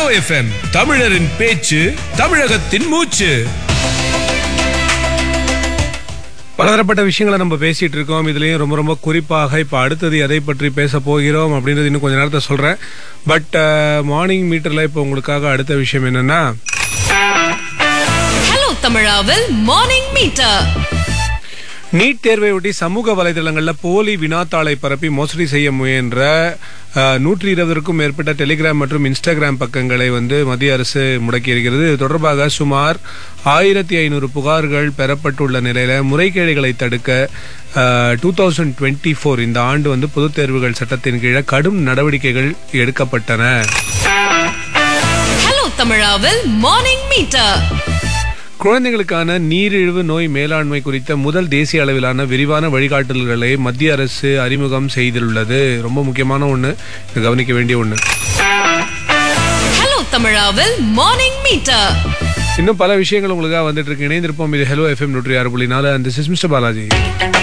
hello FM தமிழரின் பேச்சு தமிழகத்தின் மூச்சு பலதரப்பட்ட விஷயங்களை நம்ம பேசிட்டு இருக்கோம் இதுலயும் ரொம்ப ரொம்ப குறிப்பாக இப்ப அடுத்தது எதை பற்றி பேச போகிறோம் அப்படின்றது இன்னும் கொஞ்ச நேரத்தை சொல்றேன் பட் மார்னிங் மீட்டர்ல இப்ப உங்களுக்காக அடுத்த விஷயம் என்னன்னா ஹலோ தமிழாவில் மார்னிங் மீட்டர் நீட் தேர்வை ஒட்டி சமூக வலைதளங்கள்ல போலி வினாத்தாளை பரப்பி மோசடி செய்ய முயன்ற நூற்றி இருபதற்கும் மேற்பட்ட டெலிகிராம் மற்றும் இன்ஸ்டாகிராம் பக்கங்களை வந்து மத்திய அரசு முடக்கி இருக்கிறது இது தொடர்பாக சுமார் ஆயிரத்தி ஐநூறு புகார்கள் பெறப்பட்டுள்ள நிலையில முறைகேடுகளை தடுக்க டூ தௌசண்ட் டுவெண்ட்டி ஃபோர் இந்த ஆண்டு வந்து பொதுத் தேர்வுகள் சட்டத்தின் கீழே கடும் நடவடிக்கைகள் எடுக்கப்பட்டன ஹலோ தமிழாவில் மார்னிங் மீட்டர் குழந்தைகளுக்கான நீரிழிவு நோய் மேலாண்மை குறித்த முதல் தேசிய அளவிலான விரிவான வழிகாட்டுதல்களை மத்திய அரசு அறிமுகம் செய்துள்ளது ரொம்ப முக்கியமான ஒன்று இது கவனிக்க வேண்டிய ஒன்று ஹலோ தமிழாவில் மார்னிங் மீட்டர் இன்னும் பல விஷயங்கள் உங்களுக்காக வந்துட்டு இருக்கு இணைந்திருப்போம் இது ஹலோ எஃப்எம் நூற்றி ஆறு புள்ளி நாலு அந்த சிஸ் மிஸ்டர் பாலாஜி